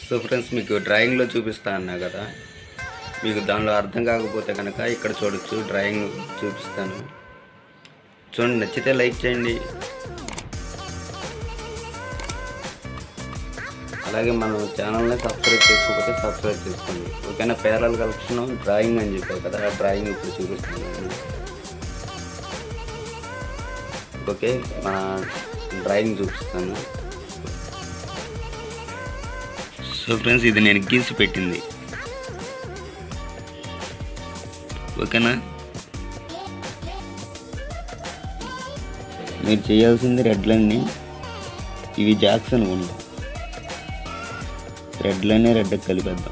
so friends మీకు డ్రాయింగ్లో చూపిస్తా అన్నా కదా మీకు దానిలో అర్థం కాకపోతే కనుక ఇక్కడ చూడొచ్చు డ్రాయింగ్ చూపిస్తాను చూడండి నచ్చితే లైక్ చేయండి అలాగే మన ఛానల్ని సబ్స్క్రైబ్ చేసుకోకపోతే సబ్స్క్రైబ్ చేసుకోండి ఓకేనా పేరల్ కలెక్షన్ డ్రాయింగ్ అని చెప్పారు కదా ఆ డ్రాయింగ్ ఇప్పుడు చూపిస్తాను ఓకే మన డ్రాయింగ్ చూపిస్తాను సో ఫ్రెండ్స్ ఇది నేను గీసి పెట్టింది ఓకేనా మీరు చేయాల్సింది రెడ్ లైన్ని ఇవి జాక్స్ అనుకోండి రెడ్ లైన్ రెడ్ కలిపేద్దాం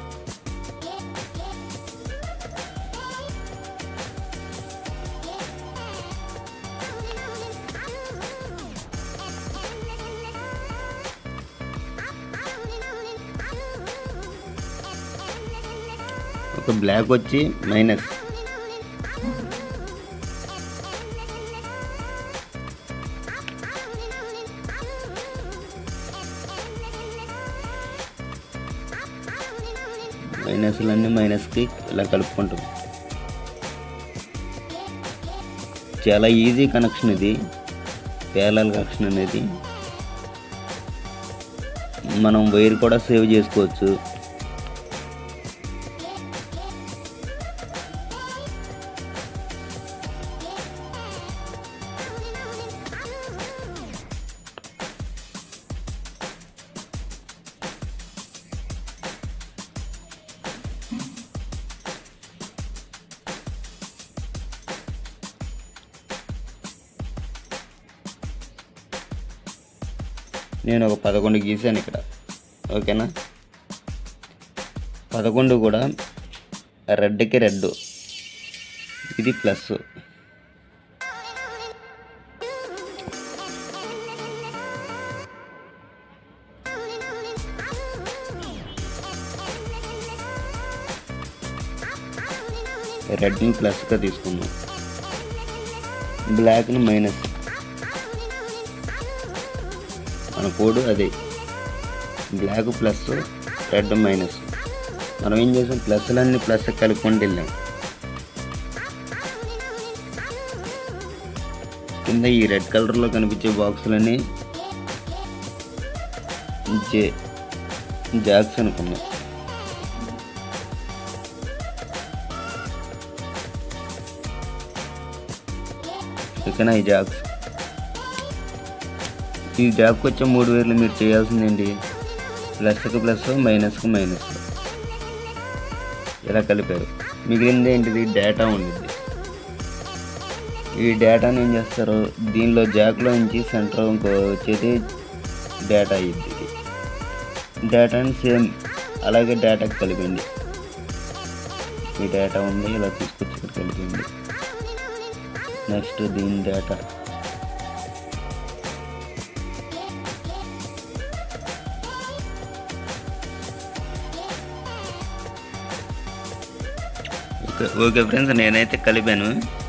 ఒక బ్లాక్ వచ్చి మైనస్ మైనస్లన్నీ మైనస్కి ఇలా కలుపుకుంటాం చాలా ఈజీ కనెక్షన్ ఇది పేలల్ కనెక్షన్ అనేది మనం వైర్ కూడా సేవ్ చేసుకోవచ్చు నేను ఒక పదకొండు గీసాను ఇక్కడ ఓకేనా పదకొండు కూడా రెడ్కి రెడ్ ఇది ప్లస్ రెడ్ని ప్లస్గా తీసుకున్నాం బ్లాక్ని మైనస్ మన కోడ్ అదే బ్లాక్ ప్లస్ రెడ్ మైనస్ మనం ఏం చేసాం ప్లస్లన్నీ ప్లస్ కలుపుకుంటూ వెళ్ళాం కింద ఈ రెడ్ కలర్లో కనిపించే బాక్సులన్నీ జే జాక్స్ అనుకున్నాం ఓకేనా ఈ జాక్స్ ఈ జాబ్కి వచ్చే మూడు వేలు మీరు చేయాల్సింది ఏంటి ప్లస్కి ప్లస్ మైనస్కి మైనస్ ఇలా కలిపారు మిగిలింది ఏంటిది డేటా ఉండిద్ది ఈ డేటాని ఏం చేస్తారు దీనిలో జాక్లో నుంచి సెంటర్ ఇంకో వచ్చేది డేటా అయ్యిద్ది డేటాని సేమ్ అలాగే డేటాకి కలిపండి ఈ డేటా ఉంది ఇలా తీసుకొచ్చి ఇక్కడ కలిపండి నెక్స్ట్ దీని డేటా ఓకే ఓకే ఫ్రెండ్స్ నేనైతే కలిపాను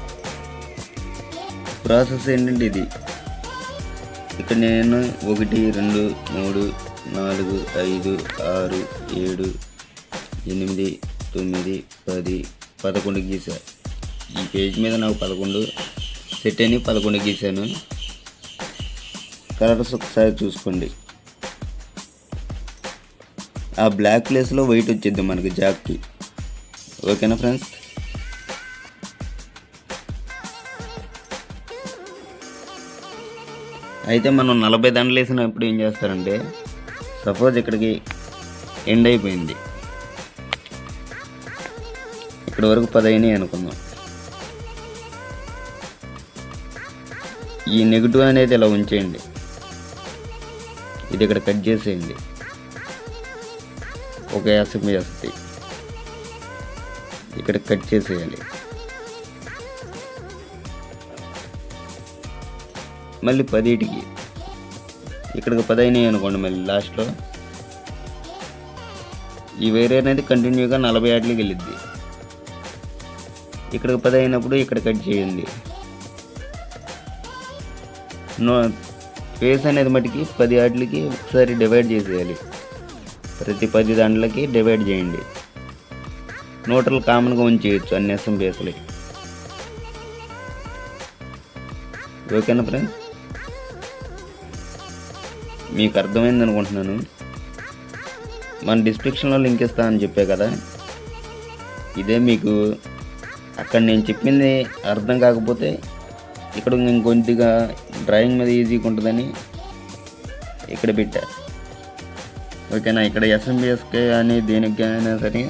ప్రాసెస్ ఏంటంటే ఇది ఇక్కడ నేను ఒకటి రెండు మూడు నాలుగు ఐదు ఆరు ఏడు ఎనిమిది తొమ్మిది పది పదకొండు గీసా ఈ పేజ్ మీద నాకు పదకొండు సెట్ అని పదకొండు గీసాను కలర్స్ ఒకసారి చూసుకోండి ఆ బ్లాక్ ప్లేస్లో వైట్ వచ్చింది మనకి జాక్కి ఓకేనా ఫ్రెండ్స్ అయితే మనం నలభై దండలు వేసినప్పుడు ఏం చేస్తారంటే సపోజ్ ఇక్కడికి ఎండ్ అయిపోయింది ఇక్కడ వరకు పది అయినాయి అనుకుందాం ఈ నెగిటివ్ అనేది ఇలా ఉంచేయండి ఇది ఇక్కడ కట్ చేసేయండి ఒక ఎస్ఎంఈ వస్తుంది ఇక్కడ కట్ చేసేయాలి మళ్ళీ పదిటికి ఇక్కడికి పది అయినాయి అనుకోండి మళ్ళీ లాస్ట్లో ఈ వేరే అనేది కంటిన్యూగా నలభై ఆటలకి వెళ్ళిద్ది ఇక్కడికి పది అయినప్పుడు ఇక్కడ కట్ చేయండి నో ఫేస్ అనేది మటుకి పది ఆటలకి ఒకసారి డివైడ్ చేసేయాలి ప్రతి పది దాంట్లకి డివైడ్ చేయండి న్యూట్రల్ కామన్గా ఉంచేయచ్చు అన్ని ఎస్ఎంబిఎస్లు ఓకేనా ఫ్రెండ్స్ మీకు అర్థమైంది అనుకుంటున్నాను మన డిస్క్రిప్షన్లో లింక్ ఇస్తా అని చెప్పే కదా ఇదే మీకు అక్కడ నేను చెప్పింది అర్థం కాకపోతే ఇక్కడ ఇంకొద్దిగా డ్రాయింగ్ మీద ఈజీగా ఉంటుందని ఇక్కడ పెట్టా ఓకేనా ఇక్కడ ఎస్ఎంబిఎస్కే అని దేనికి అయినా సరే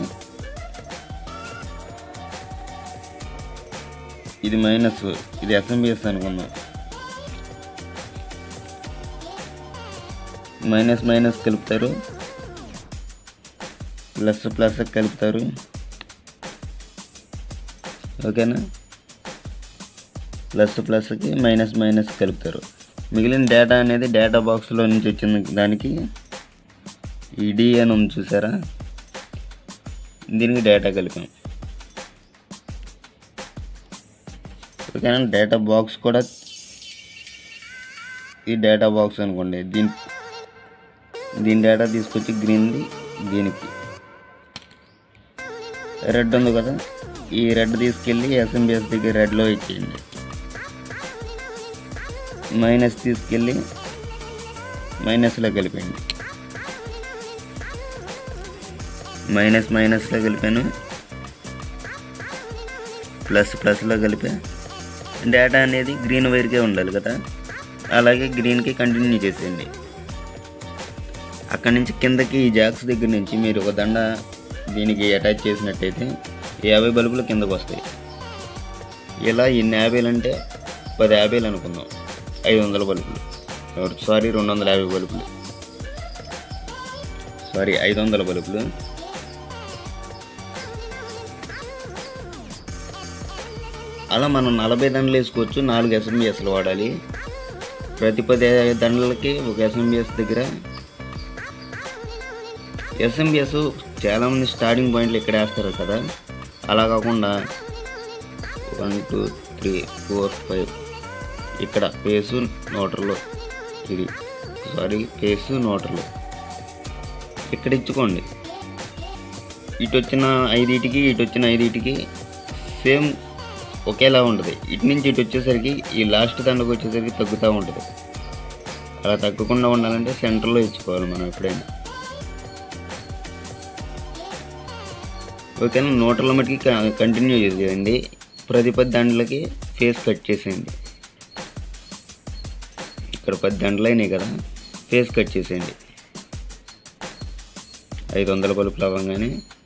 ఇది మైనస్ ఇది ఎస్ఎంబిఎస్ అనుకుందాం మైనస్ మైనస్ కలుపుతారు ప్లస్ ప్లస్ కలుపుతారు ఓకేనా ప్లస్ ప్లస్కి మైనస్ మైనస్ కలుపుతారు మిగిలిన డేటా అనేది డేటా బాక్స్లో నుంచి వచ్చిన దానికి ఇడి అని ఉంది చూసారా దీనికి డేటా కలిపాం ఓకేనా డేటా బాక్స్ కూడా ఈ డేటా బాక్స్ అనుకోండి దీని దీని డేటా తీసుకొచ్చి గ్రీన్ది దీనికి రెడ్ ఉంది కదా ఈ రెడ్ తీసుకెళ్ళి ఎస్ఎంబిఎస్ దగ్గర రెడ్లో ఇచ్చేయండి మైనస్ తీసుకెళ్ళి మైనస్లో కలిపండి మైనస్ మైనస్లో కలిపాను ప్లస్ ప్లస్లో కలిపా డేటా అనేది గ్రీన్ వైర్కే ఉండాలి కదా అలాగే గ్రీన్కి కంటిన్యూ చేసేయండి అక్కడి నుంచి కిందకి ఈ జాక్స్ దగ్గర నుంచి మీరు ఒక దండ దీనికి అటాచ్ చేసినట్టయితే యాభై బల్బులు కిందకు వస్తాయి ఇలా ఎన్ని యాభైలు అంటే పది యాభైలు అనుకుందాం ఐదు వందల బల్బులు సారీ రెండు వందల యాభై బల్బులు సారీ ఐదు వందల బల్బులు అలా మనం నలభై దండలు వేసుకోవచ్చు నాలుగు ఎస్ఎంబిఎస్లు వాడాలి ప్రతి పది దండలకి ఒక ఎస్ఎంబిఎస్ దగ్గర ఎస్ఎంబిఎస్ చాలామంది స్టార్టింగ్ పాయింట్లు ఇక్కడ వేస్తారు కదా అలా కాకుండా one two three four five ఇక్కడ పేసు నోటర్లు ఇది సారీ పేసు నోటర్లు ఇక్కడ ఇచ్చుకోండి ఇటు వచ్చిన ఐదిటికి ఇటు వచ్చిన ఐదిటికి సేమ్ ఒకేలా ఉంటుంది ఇటు నుంచి ఇటు వచ్చేసరికి ఈ లాస్ట్ దండకు వచ్చేసరికి తగ్గుతూ ఉంటుంది అలా తగ్గకుండా ఉండాలంటే సెంటర్లో ఇచ్చుకోవాలి మనం ఎప్పుడైనా ఓకేనా నూటల మటుకి కంటిన్యూ చేసేయండి ప్రతి పది దండలకి ఫేస్ కట్ చేసేయండి ఇక్కడ పది దండలు అయినాయి కదా ఫేస్ కట్ చేసేయండి ఐదు వందల బల్బులు అవ్వగానే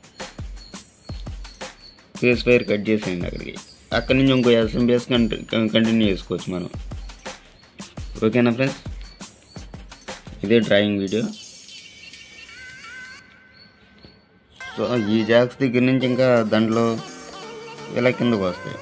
ఫేస్ వైర్ కట్ చేసేయండి అక్కడికి అక్కడి నుంచి ఇంకో ఎస్ఎంబిఎస్ కంటిన్యూ చేసుకోవచ్చు మనం ఓకేనా ఫ్రెండ్స్ ఇదే డ్రాయింగ్ వీడియో సో ఈ జాక్స్ దగ్గర నుంచి ఇంకా దాంట్లో ఇలా కిందకు వస్తాయి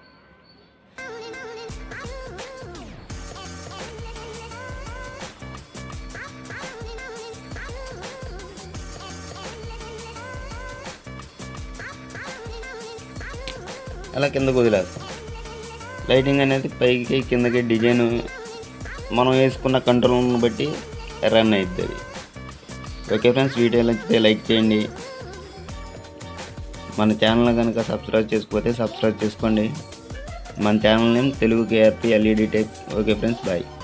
అలా కిందకు వదిలేస్తాం లైటింగ్ అనేది పైకి కిందకి డిజైన్ మనం వేసుకున్న కంట్రోల్ని బట్టి రన్ అవుతుంది అది ఓకే ఫ్రెండ్స్ వీడియో నచ్చితే లైక్ చేయండి మన ఛానల్ కనుక సబ్స్క్రైబ్ చేసుకోకపోతే సబ్స్క్రైబ్ చేసుకోండి మన channel name Telugu KRP LED type okay friends bye